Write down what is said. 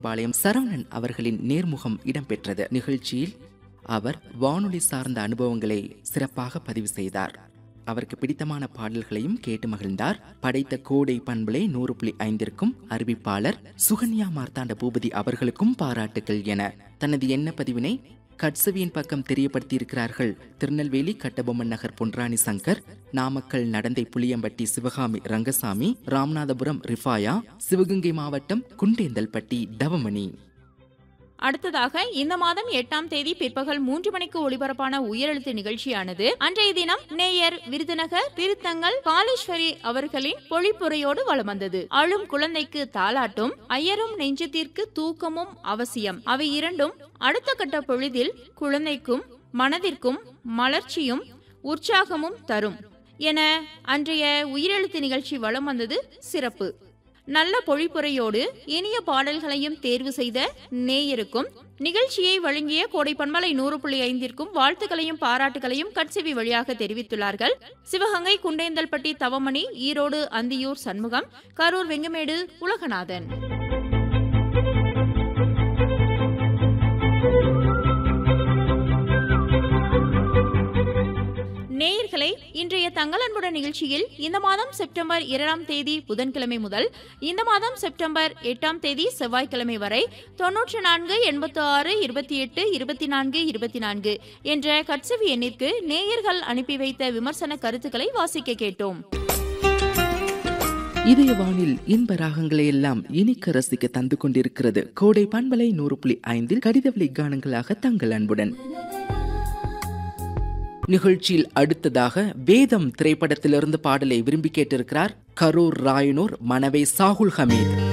பாளையம் சரவணன் அவர்களின் நேர்முகம் இடம்பெற்றது நிகழ்ச்சியில் அவர் வானொலி சார்ந்த அனுபவங்களை சிறப்பாக பதிவு செய்தார் அவருக்கு பிடித்தமான பாடல்களையும் கேட்டு மகிழ்ந்தார் படைத்த கோடை பண்பலை நூறு புள்ளி ஐந்திற்கும் அறிவிப்பாளர் சுகன்யா மார்த்தாண்ட பூபதி அவர்களுக்கும் பாராட்டுகள் என தனது எண்ண பதிவினை கட்சவியின் பக்கம் தெரியப்படுத்தியிருக்கிறார்கள் திருநெல்வேலி கட்டபொம்மன் நகர் பொன்ராணி சங்கர் நாமக்கல் நடந்தை புளியம்பட்டி சிவகாமி ரங்கசாமி ராமநாதபுரம் ரிஃபாயா சிவகங்கை மாவட்டம் குண்டேந்தல்பட்டி தவமணி அடுத்ததாக இந்த மாதம் எட்டாம் தேதி பிற்பகல் மூன்று மணிக்கு ஒளிபரப்பான உயரெழுத்து நிகழ்ச்சியானது அன்றைய தினம் நேயர் விருதுநகர் திருத்தங்கல் காளீஸ்வரி அவர்களின் பொழிப்புரையோடு வலம் வந்தது அழும் குழந்தைக்கு தாலாட்டும் ஐயரும் நெஞ்சத்திற்கு தூக்கமும் அவசியம் அவை இரண்டும் அடுத்த கட்ட பொழுதில் குழந்தைக்கும் மனதிற்கும் மலர்ச்சியும் உற்சாகமும் தரும் என அன்றைய உயிரெழுத்து நிகழ்ச்சி வலம் வந்தது சிறப்பு நல்ல பொழிப்புரையோடு இனிய பாடல்களையும் தேர்வு செய்த நேயருக்கும் நிகழ்ச்சியை வழங்கிய கோடை பண்பலை நூறு புள்ளி ஐந்திற்கும் வாழ்த்துக்களையும் பாராட்டுகளையும் கட்செவி வழியாக தெரிவித்துள்ளார்கள் சிவகங்கை குண்டேந்தல்பட்டி தவமணி ஈரோடு அந்தியூர் சண்முகம் கரூர் வெங்கமேடு உலகநாதன் நேயர்களே இன்றைய தங்கள் அன்புடன் நிகழ்ச்சியில் இந்த மாதம் செப்டம்பர் இரண்டாம் தேதி புதன்கிழமை முதல் இந்த மாதம் செப்டம்பர் எட்டாம் தேதி செவ்வாய்க்கிழமை வரை தொன்னூற்றி நான்கு எண்பத்தி ஆறு இருபத்தி எட்டு இருபத்தி நான்கு இருபத்தி நான்கு என்ற கட்சவி எண்ணிற்கு நேயர்கள் அனுப்பி வைத்த விமர்சன கருத்துக்களை வாசிக்க கேட்டோம் இதய வானில் இன்ப ராகங்களை எல்லாம் இனிக்க ரசிக்க தந்து கொண்டிருக்கிறது கோடை பண்பலை நூறு புள்ளி ஐந்தில் கடிதவழி கானங்களாக தங்கள் அன்புடன் நிகழ்ச்சியில் அடுத்ததாக வேதம் திரைப்படத்திலிருந்து பாடலை விரும்பி கேட்டிருக்கிறார் கரூர் ராயனூர் மனவை சாகுல் ஹமீத்